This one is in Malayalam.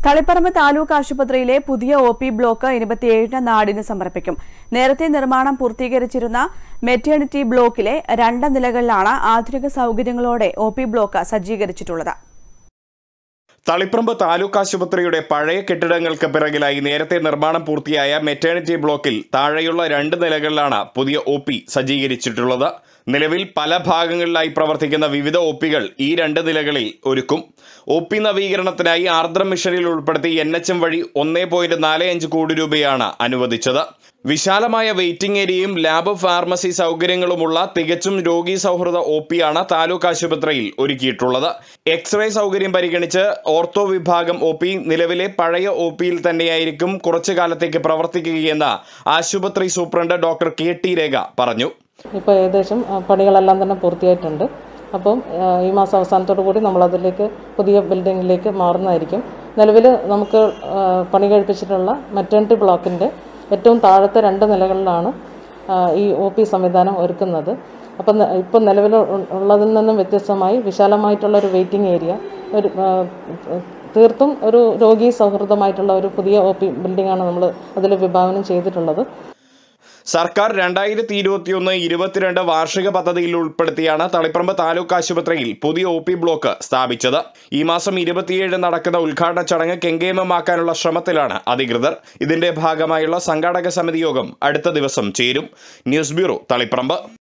തളിപ്പറമ്പ് താലൂക്ക് ആശുപത്രിയിലെ പുതിയ ഒ പി ബ്ലോക്ക് ഇരുപത്തിയേഴിന് നാടിന് സമർപ്പിക്കും നേരത്തെ നിർമ്മാണം പൂർത്തീകരിച്ചിരുന്ന മെറ്റേണിറ്റി ബ്ലോക്കിലെ രണ്ട് നിലകളിലാണ് ആധുനിക സൗകര്യങ്ങളോടെ ഒ പി ബ്ലോക്ക് സജ്ജീകരിച്ചിട്ടുള്ളത് തളിപ്പറമ്പ് താലൂക്ക് ആശുപത്രിയുടെ പഴയ കെട്ടിടങ്ങൾക്ക് പിറകിലായി നേരത്തെ നിർമ്മാണം പൂർത്തിയായ മെറ്റേണിറ്റി ബ്ലോക്കിൽ താഴെയുള്ള രണ്ട് നിലകളിലാണ് പുതിയ ഒ പി സജ്ജീകരിച്ചിട്ടുള്ളത് നിലവിൽ പല ഭാഗങ്ങളിലായി പ്രവർത്തിക്കുന്ന വിവിധ ഒ പികൾ ഈ രണ്ട് നിലകളിൽ ഒരുക്കും ഒ പി നവീകരണത്തിനായി ആർദ്രം മിഷനിൽ ഉൾപ്പെടുത്തി എൻ എച്ച് എം വഴി ഒന്നേ പോയിന്റ് നാല് അഞ്ച് കോടി രൂപയാണ് അനുവദിച്ചത് വിശാലമായ വെയിറ്റിംഗ് ഏരിയയും ലാബ് ഫാർമസി സൗകര്യങ്ങളുമുള്ള തികച്ചും രോഗി സൗഹൃദ ഒ പിയാണ് താലൂക്ക് ആശുപത്രിയിൽ ഒരുക്കിയിട്ടുള്ളത് എക്സ്റേ സൗകര്യം പരിഗണിച്ച് ഓർത്തോ വിഭാഗം ഒ പി നിലവിലെ പഴയ ഒ പിയിൽ തന്നെയായിരിക്കും കുറച്ചു കാലത്തേക്ക് പ്രവർത്തിക്കുകയെന്ന് ആശുപത്രി superintendent doctor K T Rekha പറഞ്ഞു ഇപ്പോൾ ഏകദേശം ആ, പണികളെല്ലാം തന്നെ പൂർത്തിയായിട്ടുണ്ട് അപ്പം ആ, ഈ മാസം അവസാനത്തോടു കൂടി നമ്മളതിലേക്ക് പുതിയ ബിൽഡിങ്ങിലേക്ക് മാറുന്നതായിരിക്കും നിലവിൽ നമുക്ക് ആ, പണി കഴിപ്പിച്ചിട്ടുള്ള മെറ്റേണിറ്റി ബ്ലോക്കിൻ്റെ ഏറ്റവും താഴത്തെ രണ്ട് നിലകളിലാണ് ആ, ഈ ഒ പി സംവിധാനം ഒരുക്കുന്നത് അപ്പം ന- ഇപ്പം നിലവിൽ ഉ- ഉള്ളതിൽ നിന്നും വ്യത്യസ്തമായി വിശാലമായിട്ടുള്ള ഒരു വെയിറ്റിംഗ് ഏരിയ ഒരു ആ, തീർത്തും ഒരു രോഗി സൗഹൃദമായിട്ടുള്ള ഒരു പുതിയ ഒ പി ബിൽഡിങ്ങാണ് നമ്മൾ അതിൽ വിഭാവനം ചെയ്തിട്ടുള്ളത് സർക്കാർ രണ്ടായിരത്തി ഇരുപത്തിയൊന്ന് ഇരുപത്തിരണ്ട് വാർഷിക പദ്ധതിയിൽ ഉൾപ്പെടുത്തിയാണ് തളിപ്പറമ്പ് താലൂക്ക് ആശുപത്രിയിൽ പുതിയ ഒ പി ബ്ലോക്ക് സ്ഥാപിച്ചത് ഈ മാസം ഇരുപത്തിയേഴ് നടക്കുന്ന ഉദ്ഘാടന ചടങ്ങ് കെങ്കേമമാക്കാനുള്ള ശ്രമത്തിലാണ് അധികൃതർ ഇതിന്റെ ഭാഗമായുള്ള സംഘാടക സമിതി യോഗം അടുത്ത ദിവസം ചേരും ന്യൂസ് ബ്യൂറോ തളിപ്പറമ്പ്